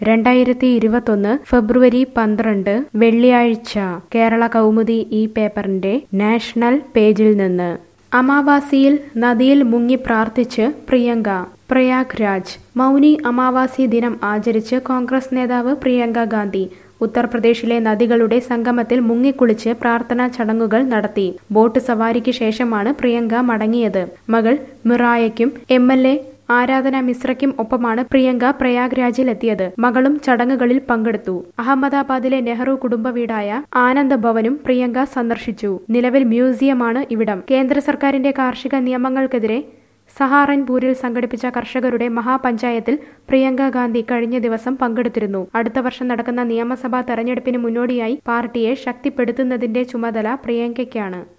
രണ്ടായിരത്തി ഇരുപത്തൊന്ന് ഫെബ്രുവരി പന്ത്രണ്ട് വെള്ളിയാഴ്ച കേരള കൗമുദി ഈ പേപ്പറിന്റെ നാഷണൽ പേജിൽ നിന്ന് അമാവാസിയിൽ നദിയിൽ മുങ്ങി പ്രാർത്ഥിച്ച് പ്രിയങ്ക പ്രയാഗ് രാജ് മൗനി അമാവാസി ദിനം ആചരിച്ച് കോൺഗ്രസ് നേതാവ് പ്രിയങ്ക ഗാന്ധി ഉത്തർപ്രദേശിലെ നദികളുടെ സംഗമത്തിൽ മുങ്ങിക്കുളിച്ച് പ്രാർത്ഥനാ ചടങ്ങുകൾ നടത്തി ബോട്ട് സവാരിക്ക് ശേഷമാണ് പ്രിയങ്ക മടങ്ങിയത് മകൾ മിറായയ്ക്കും എം എൽ എ ആരാധന മിശ്രയ്ക്കും ഒപ്പമാണ് പ്രിയങ്ക പ്രയാഗ്രാജിലെത്തിയത് മകളും ചടങ്ങുകളിൽ പങ്കെടുത്തു അഹമ്മദാബാദിലെ നെഹ്റു കുടുംബ വീടായ ആനന്ദ ഭവനും പ്രിയങ്ക സന്ദർശിച്ചു നിലവിൽ മ്യൂസിയമാണ് ഇവിടം കേന്ദ്ര സർക്കാരിന്റെ കാർഷിക നിയമങ്ങൾക്കെതിരെ സഹാറൻപൂരിൽ സംഘടിപ്പിച്ച കർഷകരുടെ മഹാപഞ്ചായത്തിൽ പ്രിയങ്ക ഗാന്ധി കഴിഞ്ഞ ദിവസം പങ്കെടുത്തിരുന്നു അടുത്ത വർഷം നടക്കുന്ന നിയമസഭാ തെരഞ്ഞെടുപ്പിന് മുന്നോടിയായി പാർട്ടിയെ ശക്തിപ്പെടുത്തുന്നതിന്റെ ചുമതല പ്രിയങ്കയ്ക്കാണ്